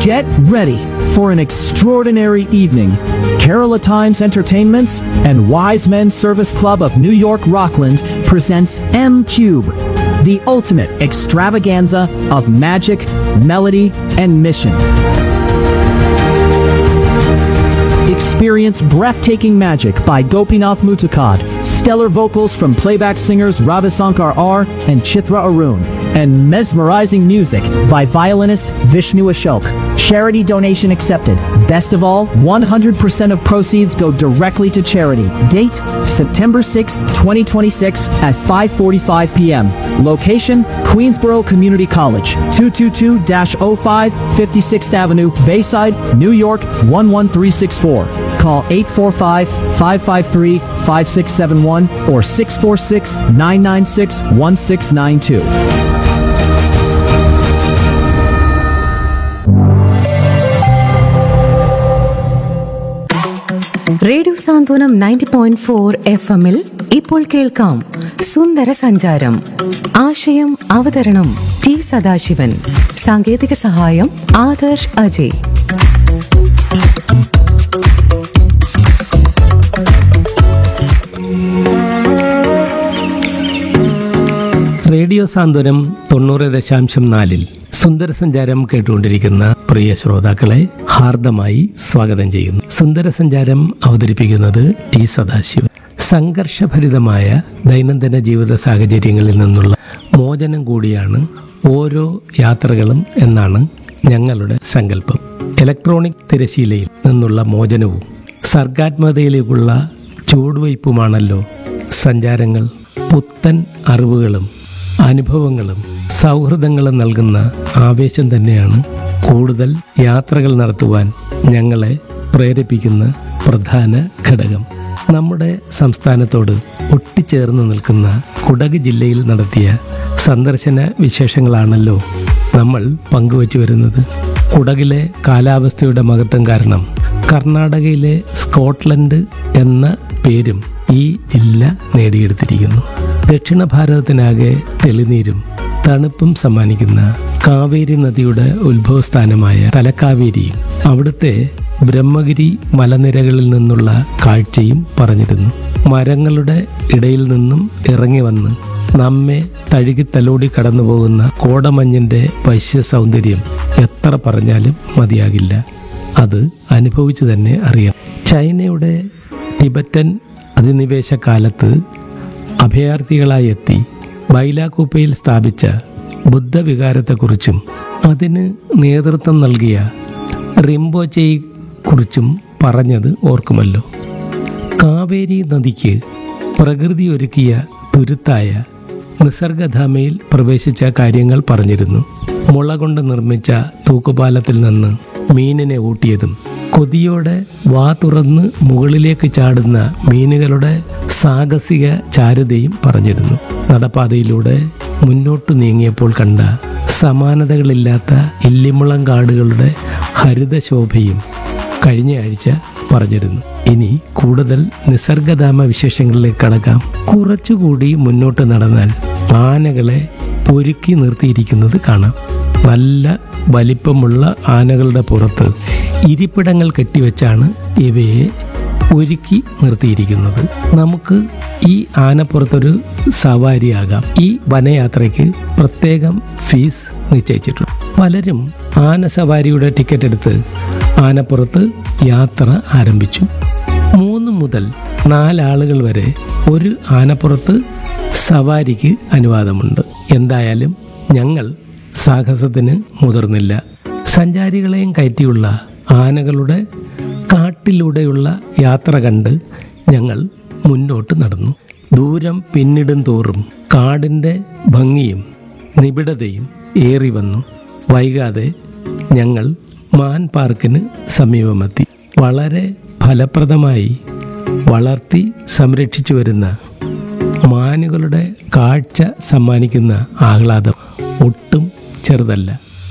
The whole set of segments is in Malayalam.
Get ready for an extraordinary evening. Kerala Times Entertainments and Wise Men Service Club of New York Rockland presents M Cube, the ultimate extravaganza of magic, melody, and mission. Experience breathtaking magic by Gopinath Mutukad, stellar vocals from playback singers Ravisankar R and Chithra Arun, and mesmerizing music by violinist Vishnu Ashok. Charity donation accepted. Best of all, 100% of proceeds go directly to charity. Date September 6, 2026 at 5:45 p.m. Location Queensboro Community College, 222-05 56th Avenue, Bayside, New York 11364. Call 845-553-5671 or 646-996-1692. Radio Santhwanam ninety point four F എമ്മിൽ ഇപ്പോൾ കേൾക്കാം സുന്ദര സഞ്ചാരം ആശയം അവതരണം ടി സദാശിവൻ സാങ്കേതിക സഹായം ആദർശ് അജയ് റേഡിയോ സാന്ത്വനം തൊണ്ണൂറ് ദശാംശം നാലിൽ സുന്ദരസഞ്ചാരം കേട്ടുകൊണ്ടിരിക്കുന്ന പ്രിയ ശ്രോതാക്കളെ ഹാർദമായി സ്വാഗതം ചെയ്യുന്നു സുന്ദരസഞ്ചാരം അവതരിപ്പിക്കുന്നത് ടി സദാശിവൻ സംഘർഷഭരിതമായ ദൈനംദിന ജീവിത സാഹചര്യങ്ങളിൽ നിന്നുള്ള മോചനം കൂടിയാണ് ഓരോ യാത്രകളും എന്നാണ് ഞങ്ങളുടെ സങ്കല്പം ഇലക്ട്രോണിക് തിരശീലയിൽ നിന്നുള്ള മോചനവും സർഗാത്മകതയിലേക്കുള്ള ചുവടുവയ്പുമാണല്ലോ സഞ്ചാരങ്ങൾ പുത്തൻ അറിവുകളും അനുഭവങ്ങളും സൗഹൃദങ്ങളും നൽകുന്ന ആവേശം തന്നെയാണ് കൂടുതൽ യാത്രകൾ നടത്തുവാൻ ഞങ്ങളെ പ്രേരിപ്പിക്കുന്ന പ്രധാന ഘടകം നമ്മുടെ സംസ്ഥാനത്തോട് ഒട്ടിച്ചേർന്ന് നിൽക്കുന്ന കുടക് ജില്ലയിൽ നടത്തിയ സന്ദർശന വിശേഷങ്ങളാണല്ലോ നമ്മൾ പങ്കുവച്ചു വരുന്നത് കുടകിലെ കാലാവസ്ഥയുടെ മഹത്വം കാരണം കർണാടകയിലെ സ്കോട്ട്ലൻഡ് എന്ന പേരും ഈ ജില്ല നേടിയെടുത്തിരിക്കുന്നു ദക്ഷിണ ഭാരതത്തിനാകെ തെളിനീരും തണുപ്പും സമ്മാനിക്കുന്ന കാവേരി നദിയുടെ ഉത്ഭവസ്ഥാനമായ തലക്കാവേരിയും അവിടുത്തെ ബ്രഹ്മഗിരി മലനിരകളിൽ നിന്നുള്ള കാഴ്ചയും പറഞ്ഞിരുന്നു മരങ്ങളുടെ ഇടയിൽ നിന്നും ഇറങ്ങി വന്ന് നമ്മെ തഴുകി തലോടി കടന്നു പോകുന്ന കോടമഞ്ഞിന്റെ വശ്യ സൗന്ദര്യം എത്ര പറഞ്ഞാലും മതിയാകില്ല അത് അനുഭവിച്ചു തന്നെ അറിയാം ചൈനയുടെ ടിബറ്റൻ അധിനിവേശ കാലത്ത് അഭയാർത്ഥികളായി എത്തി ബൈലാകൂപ്പയിൽ സ്ഥാപിച്ച ബുദ്ധവികാരത്തെക്കുറിച്ചും അതിന് നേതൃത്വം നൽകിയ റിംബോച്ചയെ കുറിച്ചും പറഞ്ഞത് ഓർക്കുമല്ലോ കാവേരി നദിക്ക് പ്രകൃതി ഒരുക്കിയ തുരുത്തായ നിസർഗധാമയിൽ പ്രവേശിച്ച കാര്യങ്ങൾ പറഞ്ഞിരുന്നു മുള കൊണ്ട് നിർമ്മിച്ച തൂക്കുപാലത്തിൽ നിന്ന് മീനിനെ ഊട്ടിയതും കൊതിയോടെ വാ തുറന്ന് മുകളിലേക്ക് ചാടുന്ന മീനുകളുടെ സാഹസിക ചാരുതയും പറഞ്ഞിരുന്നു നടപ്പാതയിലൂടെ മുന്നോട്ട് നീങ്ങിയപ്പോൾ കണ്ട സമാനതകളില്ലാത്ത ഇല്ലിമുളം കാടുകളുടെ ഹരിതശോഭയും കഴിഞ്ഞ ആഴ്ച പറഞ്ഞിരുന്നു ഇനി കൂടുതൽ നിസർഗധാമ വിശേഷങ്ങളിലേക്ക് കടക്കാം കുറച്ചുകൂടി മുന്നോട്ട് നടന്നാൽ ആനകളെ ഒരുക്കി നിർത്തിയിരിക്കുന്നത് കാണാം നല്ല വലിപ്പമുള്ള ആനകളുടെ പുറത്ത് ഇരിപ്പിടങ്ങൾ കെട്ടിവെച്ചാണ് ഇവയെ ഒരുക്കി നിർത്തിയിരിക്കുന്നത് നമുക്ക് ഈ ആനപ്പുറത്തൊരു സവാരിയാകാം ഈ വനയാത്രയ്ക്ക് പ്രത്യേകം ഫീസ് നിശ്ചയിച്ചിട്ടുണ്ട് പലരും ആന സവാരിയുടെ ടിക്കറ്റ് എടുത്ത് ആനപ്പുറത്ത് യാത്ര ആരംഭിച്ചു മൂന്ന് മുതൽ നാലാളുകൾ വരെ ഒരു ആനപ്പുറത്ത് സവാരിക്ക് അനുവാദമുണ്ട് എന്തായാലും ഞങ്ങൾ സാഹസത്തിന് മുതിർന്നില്ല സഞ്ചാരികളെയും കയറ്റിയുള്ള ആനകളുടെ കാട്ടിലൂടെയുള്ള യാത്ര കണ്ട് ഞങ്ങൾ മുന്നോട്ട് നടന്നു ദൂരം പിന്നിടും തോറും കാടിൻ്റെ ഭംഗിയും നിബിഡതയും ഏറി വന്നു വൈകാതെ ഞങ്ങൾ മാൻ പാർക്കിന് സമീപമെത്തി വളരെ ഫലപ്രദമായി വളർത്തി സംരക്ഷിച്ചു വരുന്ന മാനുകളുടെ കാഴ്ച സമ്മാനിക്കുന്ന ആഹ്ലാദം ഒട്ടും ചെറുതല്ല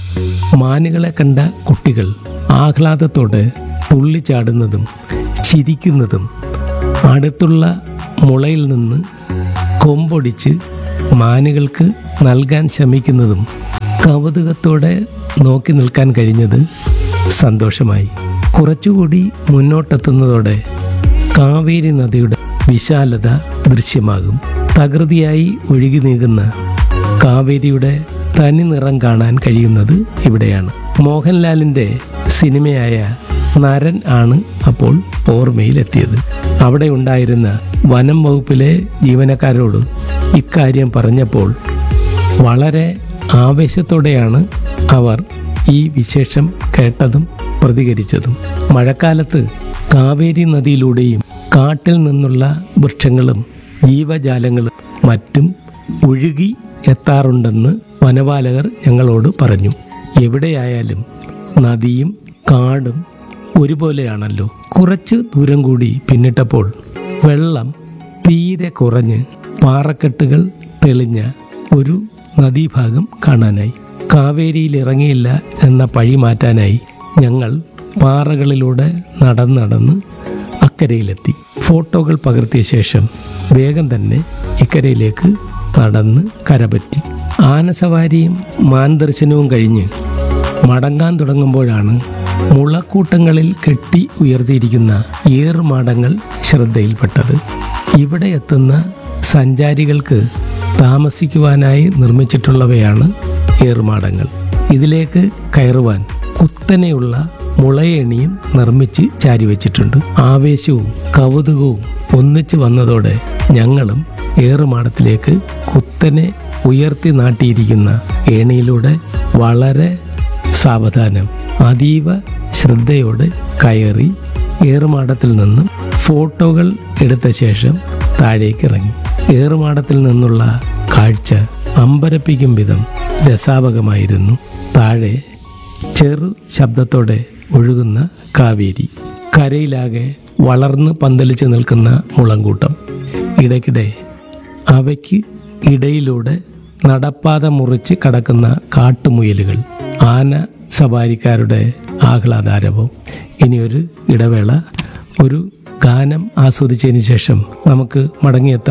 മാനുകളെ കണ്ട കുട്ടികൾ ആഹ്ലാദത്തോടെ തുള്ളിച്ചാടുന്നതും ചിരിക്കുന്നതും അടുത്തുള്ള മുളയിൽ നിന്ന് കൊമ്പൊടിച്ച് മാനുകൾക്ക് നൽകാൻ ശ്രമിക്കുന്നതും കൗതുകത്തോടെ നോക്കി നിൽക്കാൻ കഴിഞ്ഞത് സന്തോഷമായി കുറച്ചുകൂടി മുന്നോട്ടെത്തുന്നതോടെ കാവേരി നദിയുടെ വിശാലത ദൃശ്യമാകും തകൃതിയായി ഒഴുകി നീങ്ങുന്ന കാവേരിയുടെ തനി നിറം കാണാൻ കഴിയുന്നത് ഇവിടെയാണ് മോഹൻലാലിന്റെ സിനിമയായ നരൻ ആണ് അപ്പോൾ ഓർമ്മയിലെത്തിയത് അവിടെ ഉണ്ടായിരുന്ന വനം വകുപ്പിലെ ജീവനക്കാരോട് ഇക്കാര്യം പറഞ്ഞപ്പോൾ വളരെ ആവേശത്തോടെയാണ് അവർ ഈ വിശേഷം കേട്ടതും പ്രതികരിച്ചതും മഴക്കാലത്ത് കാവേരി നദിയിലൂടെയും കാട്ടിൽ നിന്നുള്ള വൃക്ഷങ്ങളും ജീവജാലങ്ങളും മറ്റും ഒഴുകി എത്താറുണ്ടെന്ന് വനപാലകർ ഞങ്ങളോട് പറഞ്ഞു എവിടെയായാലും നദിയും കാടും ഒരുപോലെയാണല്ലോ കുറച്ച് ദൂരം കൂടി പിന്നിട്ടപ്പോൾ വെള്ളം തീരെ കുറഞ്ഞ് പാറക്കെട്ടുകൾ തെളിഞ്ഞ ഒരു നദീഭാഗം കാണാനായി കാവേരിയിൽ ഇറങ്ങിയില്ല എന്ന പഴി മാറ്റാനായി ഞങ്ങൾ പാറകളിലൂടെ നടന്ന് നടന്ന് അക്കരയിലെത്തി ഫോട്ടോകൾ പകർത്തിയ ശേഷം വേഗം തന്നെ ഇക്കരയിലേക്ക് നടന്ന് കരപറ്റി ആനസവാരിയും മാൻദർശനവും കഴിഞ്ഞ് മടങ്ങാൻ തുടങ്ങുമ്പോഴാണ് മുളക്കൂട്ടങ്ങളിൽ കെട്ടി ഉയർത്തിയിരിക്കുന്ന ഏറുമാടങ്ങൾ ശ്രദ്ധയിൽപ്പെട്ടത് ഇവിടെ എത്തുന്ന സഞ്ചാരികൾക്ക് താമസിക്കുവാനായി നിർമ്മിച്ചിട്ടുള്ളവയാണ് ഏറുമാടങ്ങൾ ഇതിലേക്ക് കയറുവാൻ കുത്തനെയുള്ള മുളയണിയും നിർമ്മിച്ച് ചാരിവെച്ചിട്ടുണ്ട് ആവേശവും കൗതുകവും ഒന്നിച്ചു വന്നതോടെ ഞങ്ങളും ഏറുമാടത്തിലേക്ക് കുത്തനെ ഉയർത്തി നാട്ടിയിരിക്കുന്ന ഏണിയിലൂടെ വളരെ സാവധാനം അതീവ ശ്രദ്ധയോടെ കയറി ഏറുമാടത്തിൽ നിന്നും ഫോട്ടോകൾ എടുത്ത ശേഷം താഴേക്ക് ഇറങ്ങി ഏറുമാടത്തിൽ നിന്നുള്ള കാഴ്ച അമ്പരപ്പിക്കും വിധം രസാവകമായിരുന്നു താഴെ ചെറു ശബ്ദത്തോടെ ഒഴുകുന്ന കാവേരി കരയിലാകെ വളർന്ന് പന്തലിച്ച് നിൽക്കുന്ന മുളങ്കൂട്ടം ഇടയ്ക്കിടെ അവയ്ക്ക് ഇടയിലൂടെ നടപ്പാത മുറിച്ച് കടക്കുന്ന കാട്ടുമുയലുകൾ ആന സവാരിക്കാരുടെ ആഹ്ലാദാരവം ഇനിയൊരു ഇടവേള ഒരു ഗാനം ആസ്വദിച്ചതിന് ശേഷം നമുക്ക് മടങ്ങിയെത്താം